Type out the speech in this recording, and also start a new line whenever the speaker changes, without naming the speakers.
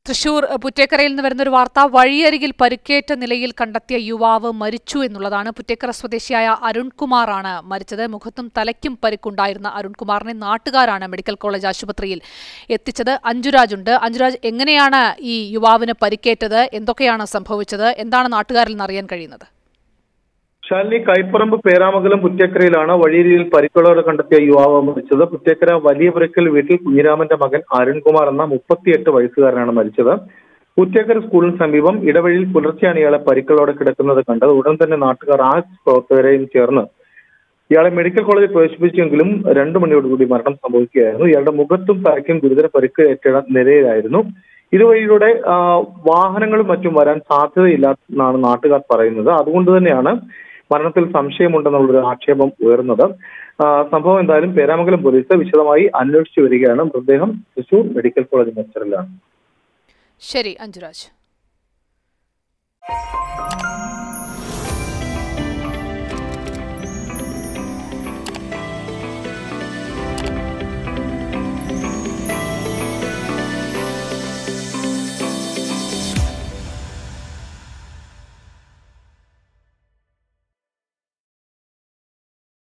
തൃശൂർ പുറ്റേക്കരയിൽ നിന്ന് വരുന്നൊരു വാർത്ത വഴിയരികിൽ പരിക്കേറ്റ നിലയിൽ കണ്ടെത്തിയ യുവാവ് മരിച്ചു എന്നുള്ളതാണ് പുറ്റേക്കര സ്വദേശിയായ അരുൺകുമാറാണ് മരിച്ചത് മുഖത്തും തലയ്ക്കും പരിക്കുണ്ടായിരുന്ന അരുൺകുമാറിനെ നാട്ടുകാരാണ് മെഡിക്കൽ കോളേജ് ആശുപത്രിയിൽ എത്തിച്ചത് അഞ്ജുരാജുണ്ട് അഞ്ജുരാജ് എങ്ങനെയാണ് ഈ യുവാവിന് പരിക്കേറ്റത് എന്തൊക്കെയാണ് സംഭവിച്ചത് എന്താണ് നാട്ടുകാരിൽ നിന്ന് അറിയാൻ കഴിയുന്നത്
ശാലിനി കൈപ്പറമ്പ് പേരാമംഗലം പുറ്റേക്കരയിലാണ് വഴിയരിയിൽ പരിക്കുകളോടെ കണ്ടെത്തിയ യുവാവ് മരിച്ചത് പുറ്റേക്കര വലിയ പുരക്കൽ വീട്ടിൽ കുഞ്ഞിരാമന്റെ മകൻ അരുൺകുമാർ എന്ന മുപ്പത്തിയെട്ട് വയസ്സുകാരനാണ് മരിച്ചത് പുറ്റേക്കര സ്കൂളിന് സമീപം ഇടവഴിയിൽ പുലർച്ചെയാണ് ഇയാളെ പരിക്കുകളോടെ കിടക്കുന്നത് കണ്ടത് ഉടൻ തന്നെ നാട്ടുകാർ ആ പ്രവർത്തകരെയും ചേർന്ന് ഇയാളെ മെഡിക്കൽ കോളേജിൽ പ്രവേശിപ്പിച്ചെങ്കിലും രണ്ടു മണിയോടുകൂടി മരണം സംഭവിക്കുകയായിരുന്നു ഇയാളുടെ മുഖത്തും തലയ്ക്കും ഗുരുതര പരിക്ക് ഏറ്റ നിലയിലായിരുന്നു ഇതുവഴിയിലൂടെ ആ, വാഹനങ്ങളും മറ്റും വരാൻ സാധ്യതയില്ല എന്നാണ് നാട്ടുകാർ പറയുന്നത് അതുകൊണ്ട് തന്നെയാണ് മരണത്തിൽ സംശയമുണ്ടെന്നുള്ളൊരു ആക്ഷേപം ഉയർന്നത് ആ, സംഭവം എന്തായാലും പേരാമംഗലം പോലീസ് വിശദമായി അന്വേഷിച്ചു വരികയാണ് മൃതദേഹം തൃശൂർ മെഡിക്കൽ കോളേജ് മസ്റ്ററിലാണ്
ശരി അഞ്ജുരാജ്